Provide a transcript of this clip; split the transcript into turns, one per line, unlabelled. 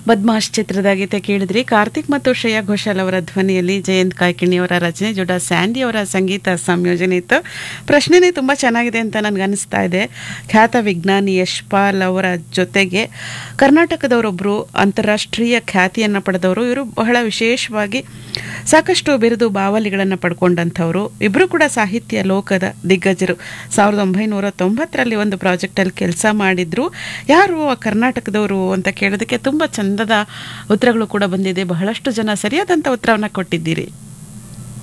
ಬದ್ಮಾಶ್ ಚಿತ್ರದ ಗೀತೆ ಕೇಳಿದ್ರಿ ಕಾರ್ತಿಕ್ ಮತ್ತು ಶ್ರೇಯಾ ಘೋಷಾಲ್ ಅವರ ಧ್ವನಿಯಲ್ಲಿ ಜಯಂತ್ ಕಾಯ್ಕಿಣಿ ಅವರ ರಚನೆ ಜೋಡ ಸ್ಯಾಂಡಿ ಅವರ ಸಂಗೀತ ಸಂಯೋಜನೆ ಇತ್ತು ಪ್ರಶ್ನೆನೇ ತುಂಬ ಚೆನ್ನಾಗಿದೆ ಅಂತ ನನಗೆ ಅನಿಸ್ತಾ ಇದೆ ಖ್ಯಾತ ವಿಜ್ಞಾನಿ ಯಶ್ಪಾಲ್ ಅವರ ಜೊತೆಗೆ ಕರ್ನಾಟಕದವರೊಬ್ಬರು ಅಂತಾರಾಷ್ಟ್ರೀಯ ಖ್ಯಾತಿಯನ್ನು ಪಡೆದವರು ಇವರು ಬಹಳ ವಿಶೇಷವಾಗಿ ಸಾಕಷ್ಟು ಬಿರುದು ಬಾವಲಿಗಳನ್ನು ಪಡ್ಕೊಂಡಂಥವ್ರು ಇಬ್ಬರು ಕೂಡ ಸಾಹಿತ್ಯ ಲೋಕದ ದಿಗ್ಗಜರು ಸಾವಿರದ ಒಂಬೈನೂರ ತೊಂಬತ್ತರಲ್ಲಿ ಒಂದು ಪ್ರಾಜೆಕ್ಟಲ್ಲಿ ಕೆಲಸ ಮಾಡಿದ್ರು ಯಾರು ಆ ಕರ್ನಾಟಕದವರು ಅಂತ ಕೇಳೋದಕ್ಕೆ ತುಂಬ ಚಂದದ ಉತ್ತರಗಳು ಕೂಡ ಬಂದಿದೆ ಬಹಳಷ್ಟು ಜನ ಸರಿಯಾದಂಥ ಉತ್ತರವನ್ನು ಕೊಟ್ಟಿದ್ದೀರಿ